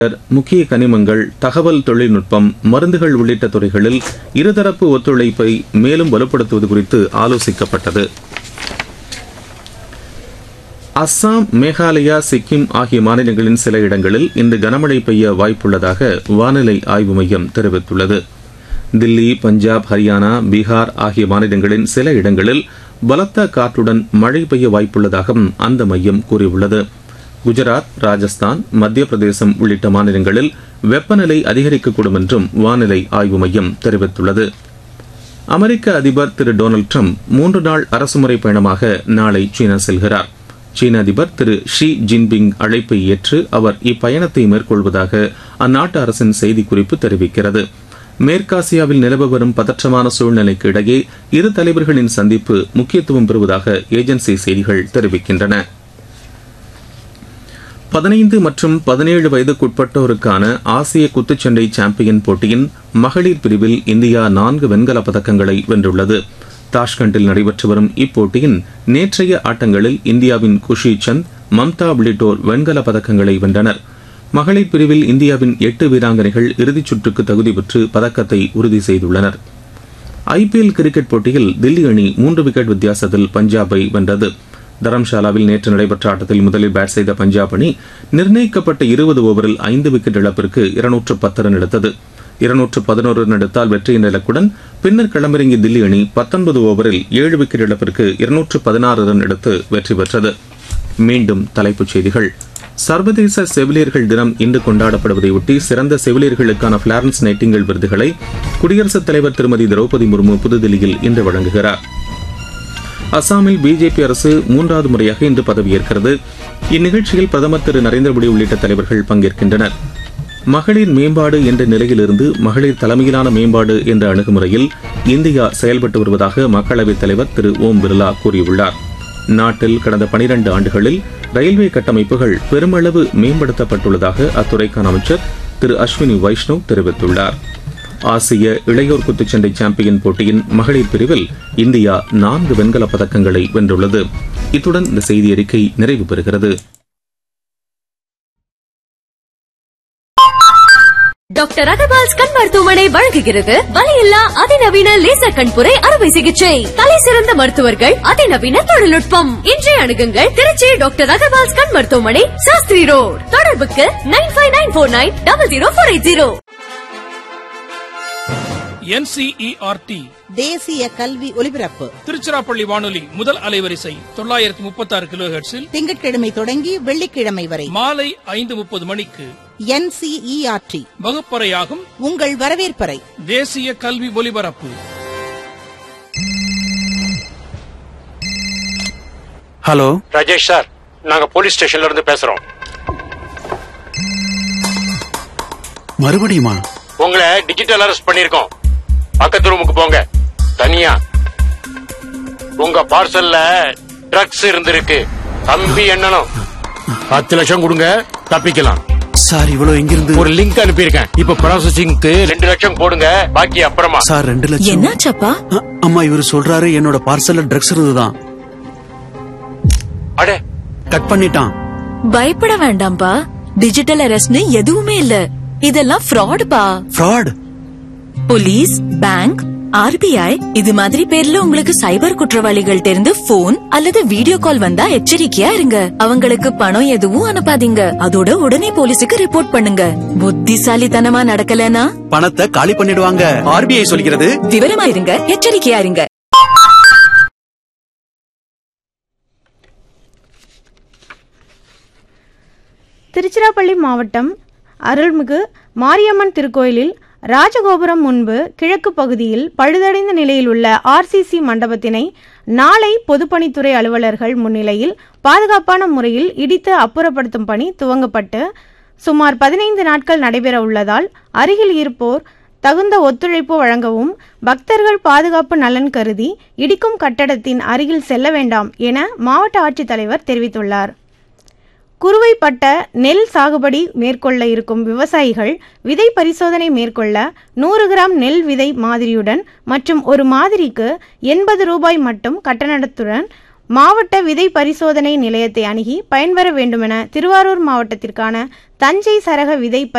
முக்கிய கனிமங்கள் தகவல் தொழில்நுட்பம் மருந்துகள் உள்ளிட்ட துறைகளில் இருதரப்பு ஒத்துழைப்பை மேலும் வலுப்படுத்துவது குறித்து ஆலோசிக்கப்பட்டது அஸ்ஸாம் மேகாலயா சிக்கிம் ஆகிய மாநிலங்களின் சில இடங்களில் இன்று கனமழை பெய்ய வாய்ப்புள்ளதாக வானிலை ஆய்வு மையம் தெரிவித்துள்ளது தில்லி பஞ்சாப் ஹரியானா பீகார் ஆகிய மாநிலங்களின் சில இடங்களில் பலத்த காற்றுடன் மழை பெய்ய வாய்ப்புள்ளதாகவும் அந்த மையம் கூறியுள்ளது குஜராத் ராஜஸ்தான் மத்திய பிரதேசம் உள்ளிட்ட மாநிலங்களில் வெப்பநிலை அதிகரிக்கக்கூடும் என்றும் வானிலை ஆய்வு மையம் தெரிவித்துள்ளது அமெரிக்க அதிபர் திரு டொனால்டு ட்ரம்ப் மூன்று நாள் அரசுமுறை பயணமாக நாளை சீனா செல்கிறார் சீன அதிபர் திரு ஷி ஜின்பிங் அழைப்பை ஏற்று அவர் இப்பயணத்தை மேற்கொள்வதாக அந்நாட்டு அரசின் செய்திக்குறிப்பு தெரிவிக்கிறது மேற்காசியாவில் நிலவ வரும் பதற்றமான சூழ்நிலைக்கு இடையே இரு தலைவர்களின் சந்திப்பு முக்கியத்துவம் பெறுவதாக ஏஜென்சி செய்திகள் தெரிவிக்கின்றன பதினைந்து மற்றும் பதினேழு வயதுக்குட்பட்டோருக்கான ஆசிய குத்துச்சண்டை சாம்பியன் போட்டியின் மகளிர் பிரிவில் இந்தியா நான்கு வெண்கலப் பதக்கங்களை வென்றுள்ளது தாஷ்கண்டில் நடைபெற்று வரும் இப்போட்டியின் நேற்றைய ஆட்டங்களில் இந்தியாவின் குஷி சந்த் மம்தா உள்ளிட்டோர் வெண்கலப் பதக்கங்களை வென்றனர் மகளிர் பிரிவில் இந்தியாவின் எட்டு வீராங்கனைகள் இறுதிச் சுற்றுக்கு தகுதி பெற்று பதக்கத்தை உறுதி செய்துள்ளனர் ஐபிஎல் கிரிக்கெட் போட்டியில் தில்லி அணி மூன்று விக்கெட் வித்தியாசத்தில் பஞ்சாபை வென்றது தரம்ஷாலாவில் நேற்று நடைபெற்ற ஆட்டத்தில் முதலில் பேட் செய்த பஞ்சாப் அணி நிர்ணயிக்கப்பட்ட இருபது ஓவரில் ஐந்து விக்கெட் இழப்பிற்கு இருநூற்று பத்து ரன் எடுத்தது இருநூற்று பதினோரு ரன் எடுத்தால் வெற்றியின் இலக்குடன் பின்னர் களமிறங்கிய தில்லி அணி பத்தொன்பது ஓவரில் ஏழு விக்கெட் இழப்பிற்கு இருநூற்று பதினாறு ரன் எடுத்து வெற்றி பெற்றது மீண்டும் தலைப்புச் செய்திகள் சர்வதேச செவிலியர்கள் தினம் இன்று கொண்டாடப்படுவதையொட்டி சிறந்த செவிலியர்களுக்கான பிளாரன்ஸ் நைட்டிங்கல் விருதுகளை குடியரசுத் தலைவர் திருமதி திரௌபதி முர்மு புதுதில்லியில் இன்று வழங்குகிறார் அசாமில் பிஜேபி அரசு மூன்றாவது முறையாக இன்று பதவியேற்கிறது இந்நிகழ்ச்சியில் பிரதமர் திரு நரேந்திர மோடி உள்ளிட்ட தலைவர்கள் பங்கேற்கின்றனர் மகளிர் மேம்பாடு என்ற நிலையிலிருந்து மகளிர் தலைமையிலான மேம்பாடு என்ற அணுகுமுறையில் இந்தியா செயல்பட்டு வருவதாக மக்களவைத் தலைவர் திரு ஓம் பிர்லா கூறியுள்ளார் நாட்டில் கடந்த பனிரண்டு ஆண்டுகளில் ரயில்வே கட்டமைப்புகள் பெருமளவு மேம்படுத்தப்பட்டுள்ளதாக அத்துறைக்கான அமைச்சர் திரு அஸ்வினி வைஷ்ணவ் தெரிவித்துள்ளார் ஆசிய இளையோர் குத்துச்சண்டை சாம்பியன் போட்டியின் மகளிர் பிரிவில் இந்தியா நான்கு வெண்கலப் பதக்கங்களை வென்றுள்ளது இத்துடன் இந்த செய்தி அறிக்கை நிறைவு பெறுகிறது டாக்டர் அகர்வால்ஸ் கண் மருத்துவமனை வழங்குகிறது வலியில்லா அதிநவீன லேசர் கண்புரை அறுவை சிகிச்சை தலை சிறந்த மருத்துவர்கள் அதிநவீன தொழில்நுட்பம் இன்றைய அணுகுங்கள் திருச்சி டாக்டர் அகர்வால்ஸ் கண் மருத்துவமனை சாஸ்திரி ரோட் தொடர்புக்கு nine five nine four nine double zero four eight zero NCERT தேசிய கல்வி ஒலிபரப்பு திருச்சிராப்பள்ளி வானொலி முதல் அலைவரிசை தொள்ளாயிரத்தி முப்பத்தி ஆறு கிலோ ஹெர்ட்ஸில் திங்கட்கிழமை தொடங்கி வெள்ளிக்கிழமை வரை மாலை ஐந்து முப்பது மணிக்கு என்சிஇஆர்டி வகுப்பறையாகும் உங்கள் வரவேற்பறை தேசிய கல்வி ஒலிபரப்பு ஹலோ ராஜேஷ் சார் நாங்க போலீஸ் ஸ்டேஷன்ல இருந்து பேசுறோம் மறுபடியுமா உங்களை டிஜிட்டல் அரெஸ்ட் பண்ணிருக்கோம் பக்கத்து ரூமுக்கு போங்க தனியா உங்க பார்சல்ல ட்ரக்ஸ் இருந்திருக்கு தம்பி எண்ணணும் பத்து லட்சம் கொடுங்க தப்பிக்கலாம் சார் இவ்வளவு எங்கிருந்து ஒரு லிங்க் அனுப்பியிருக்கேன் இப்ப ப்ராசஸிங்க்கு ரெண்டு லட்சம் போடுங்க பாக்கி அப்புறமா சார் ரெண்டு லட்சம் என்னாச்சப்பா அ- அம்மா இவர் சொல்றாரு என்னோட பார்சல்ல ட்ரக்ஸ் இருந்துதான் அடே கட் பண்ணிட்டான் பயப்பட வேண்டாம்பா டிஜிட்டல் அரெஸ்ட்னு எதுவுமே இல்ல இதெல்லாம் ஃப்ராட் பா ஃப்ராட் போலீஸ் பேங்க் ஆர்பிஐ இது மாதிரி பேர்ல உங்களுக்கு சைபர் குற்றவாளிகள் தெரிந்து போன் அல்லது வீடியோ கால் வந்தா எச்சரிக்கையா இருங்க அவங்களுக்கு பணம் எதுவும் அனுப்பாதீங்க அதோட உடனே போலீஸுக்கு ரிப்போர்ட் பண்ணுங்க புத்திசாலித்தனமா நடக்கலனா பணத்தை காலி பண்ணிடுவாங்க ஆர்பிஐ சொல்கிறது விவரமா இருங்க எச்சரிக்கையா இருங்க திருச்சிராப்பள்ளி மாவட்டம் அருள்மிகு மாரியம்மன் திருக்கோயிலில் ராஜகோபுரம் முன்பு கிழக்கு பகுதியில் பழுதடைந்த நிலையில் உள்ள ஆர்சிசி மண்டபத்தினை நாளை பொதுப்பணித்துறை அலுவலர்கள் முன்னிலையில் பாதுகாப்பான முறையில் இடித்து அப்புறப்படுத்தும் பணி துவங்கப்பட்டு சுமார் பதினைந்து நாட்கள் நடைபெற உள்ளதால் அருகில் இருப்போர் தகுந்த ஒத்துழைப்பு வழங்கவும் பக்தர்கள் பாதுகாப்பு நலன் கருதி இடிக்கும் கட்டடத்தின் அருகில் செல்ல வேண்டாம் என மாவட்ட ஆட்சித்தலைவர் தெரிவித்துள்ளார் குறுவைப்பட்ட நெல் சாகுபடி மேற்கொள்ள இருக்கும் விவசாயிகள் விதை பரிசோதனை மேற்கொள்ள நூறு கிராம் நெல் விதை மாதிரியுடன் மற்றும் ஒரு மாதிரிக்கு எண்பது ரூபாய் மட்டும் கட்டணத்துடன் மாவட்ட விதை பரிசோதனை நிலையத்தை அணுகி பயன்பெற வேண்டுமென திருவாரூர் மாவட்டத்திற்கான தஞ்சை சரக விதை